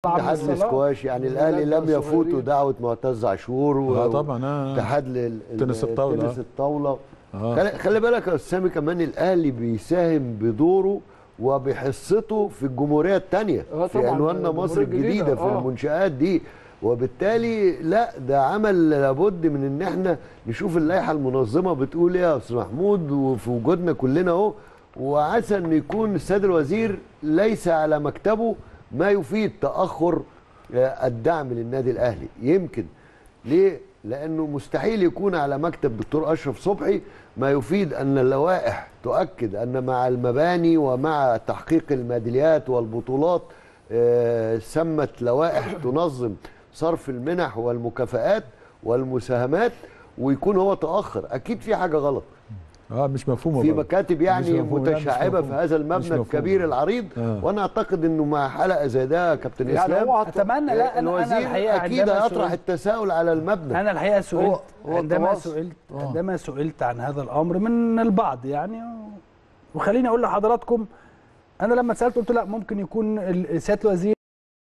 اتحاد الصلاة. الاسكواش يعني الاهلي لم يفوتوا دعوه معتز عاشور و- اه طبعا اه اتحاد لل- تنس الطاولة. تنس الطاوله آه. خلي, خلي بالك يا استاذ سامي كمان الاهلي بيساهم بدوره وبحصته في الجمهوريه الثانيه آه في طبعاً، عنواننا الجمهورية مصر الجديدة، الجديده في آه. المنشات دي وبالتالي لا ده عمل لابد من ان احنا نشوف اللائحه المنظمه بتقول ايه يا استاذ محمود وفي وجودنا كلنا اهو وعسى ان يكون السيد الوزير ليس على مكتبه ما يفيد تاخر آه، الدعم للنادي الاهلي يمكن ليه لانه مستحيل يكون على مكتب دكتور اشرف صبحي ما يفيد ان اللوائح تؤكد ان مع المباني ومع تحقيق الميداليات والبطولات آه، سمت لوائح تنظم صرف المنح والمكافآت والمساهمات ويكون هو تاخر اكيد في حاجه غلط اه مش مفهومه في برضه. مكاتب مش يعني مفهوم، لا، مش متشعبه في مفهوم. هذا مش المبنى مفهوم. الكبير العريض آه. وانا اعتقد انه مع حلقه زي ده يا كابتن يعني اسلام هو اتمنى لا انا انا الوزير الحقيقه اكيد عندما هيطرح سئلت- التساؤل على المبنى انا الحقيقه سئلت هو- هو عندما التواصل. سئلت عندما سئلت عن هذا الامر من البعض يعني وخليني اقول لحضراتكم انا لما سالت قلت لا ممكن يكون ال- سياده الوزير